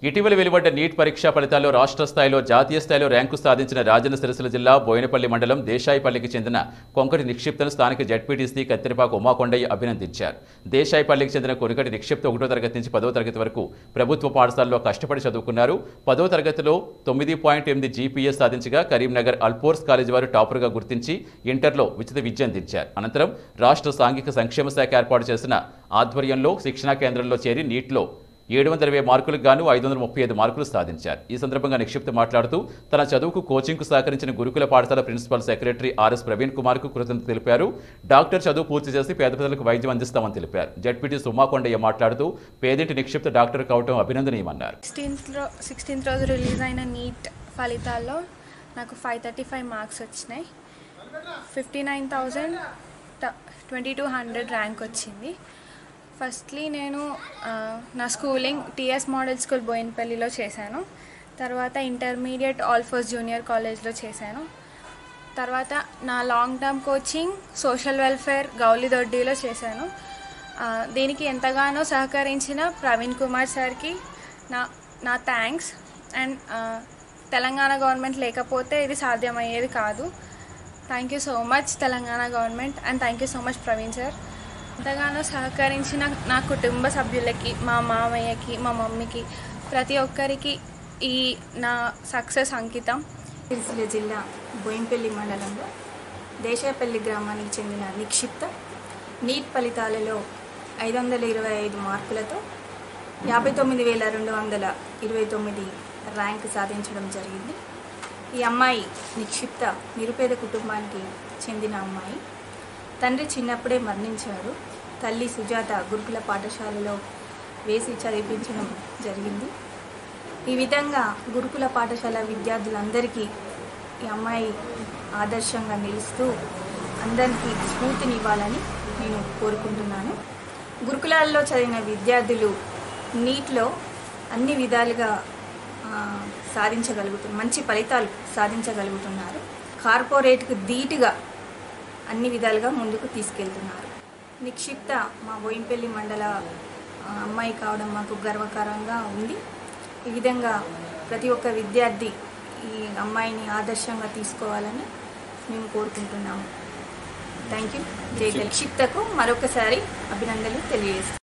ఇటీవల వెలువడ్డ నీట్ పరీక్షా ఫలితాల్లో రాష్ట్ర స్థాయిలో జాతీయ స్థాయిలో ర్యాంకు సాధించిన రాజన్న సిరిసిల్ల జిల్లా బోయినపల్లి మండలం దేశాయిపల్లికి చెందిన కొంకటి నిక్షిప్తను స్థానిక జడ్పీటీసీ కత్తిరిపాక ఉమాకొండయ్య అభినందించారు దేశాయిపల్లికి చెందిన కొనికటి నిక్షిప్త ఒకటో తరగతి నుంచి పదో తరగతి వరకు ప్రభుత్వ పాఠశాలలో కష్టపడి చదువుకున్నారు పదో తరగతిలో తొమ్మిది పాయింట్ ఎనిమిది జీపీఎస్ సాధించగా కరీంనగర్ అల్పోర్స్ కాలేజీ వారు టాపర్గా గుర్తించి ఇంటర్లో ఉచిత విద్య అందించారు అనంతరం రాష్ట్ర సాంఘిక సంక్షేమ శాఖ ఏర్పాటు చేసిన ఆధ్వర్యంలో శిక్షణా కేంద్రంలో చేరి నీట్లో ఏడు వందల ఇరవై మార్కులకు గాను ఐదు వందల ముప్పై ఐదు మార్కులు సాధించారు ఈ సందర్భంగా నిక్షిప్త మాట్లాడుతూ తన చదువుకు కోచింగ్కు సహకరించిన గురుకుల పాఠశాల ప్రిన్సిపల్ సెక్రటరీ ఆర్ఎస్ ప్రవీణ్ కుమార్కు కృతజ్ఞత తెలిపారు డాక్టర్ చదువు పూర్తి చేసి పేద ప్రజలకు వైద్యం అందిస్తామని తెలిపారు జడ్పీటీ సుమాకొండయ్య మాట్లాడుతూ పేదింటి నిక్షిప్త డాక్టర్ కావటం అభినందనీయమన్నారు సిక్స్టీన్త్లో సిక్స్టీన్త్ రోజు రిలీజ్ అయిన నీట్ ఫలితాల్లో నాకు ఫైవ్ థర్టీ ఫైవ్ మార్క్స్ వచ్చినాయి fifty nine thousand twenty two hundred rank వచ్చింది ఫస్ట్లీ నేను ఆ, నా స్కూలింగ్ టీఎస్ మోడల్ స్కూల్ బోయినపల్లిలో చేశాను తర్వాత ఇంటర్మీడియట్ ఆల్ఫోస్ జూనియర్ కాలేజ్లో చేశాను తర్వాత నా long term coaching social welfare గౌలిదొడ్డిలో చేశాను ఆ, దీనికి ఎంతగానో సహకరించిన ప్రవీణ్ కుమార్ సార్కి నా నా థ్యాంక్స్ అండ్ తెలంగాణ గవర్నమెంట్ లేకపోతే ఇది సాధ్యమయ్యేది కాదు thank you so much Telangana government and thank you so much Praveen sir ఎంతగానో సహకరించిన నా కుటుంబ సభ్యులకి మా మామయ్యకి మా మమ్మీకి ప్రతి ఒక్కరికి ఈ నా సక్సెస్ అంకితం సిరిసిల్ల జిల్లా బోయింపల్లి మండలంలో దేశాపల్లి గ్రామానికి చెందిన నిక్షిప్త నీట్ ఫలితాలలో ఐదు వందల ఇరవై ఐదు మార్కులతో యాభై తొమ్మిది వేల రెండు వందల ఇరవై తొమ్మిది ర్యాంక్ సాధించడం జరిగింది ఈ అమ్మాయి నిక్షిప్త నిరుపేద కుటుంబానికి చెందిన అమ్మాయి తండ్రి చిన్నప్పుడే మరణించాడు తల్లి సుజాత గురుకుల పాఠశాలలో వేసి చదివించడం జరిగింది ఈ విధంగా గురుకుల పాఠశాల విద్యార్థులందరికీ ఈ అమ్మాయి ఆదర్శంగా నిలుస్తూ అందరికీ స్ఫూర్తినివ్వాలని నేను కోరుకుంటున్నాను గురుకులాల్లో చదివిన విద్యార్థులు నీట్లో అన్ని విధాలుగా ఆ, సాధించగలుగుతున్నారు మంచి ఫలితాలు సాధించగలుగుతున్నారు కార్పొరేట్కు ధీటుగా అన్ని విధాలుగా ముందుకు తీసుకెళ్తున్నారు నిక్షిప్త మా బోయింపల్లి మండల ఆ, అమ్మాయి కావడం మాకు గర్వకారంగా ఉంది ఈ విధంగా ప్రతి ఒక్క విద్యార్థి ఈ అమ్మాయిని ఆదర్శంగా తీసుకోవాలని మేము కోరుకుంటున్నాము థ్యాంక్ యూ జై నిక్షిప్తకు మరొకసారి అభినందనలు తెలియజేస్తాం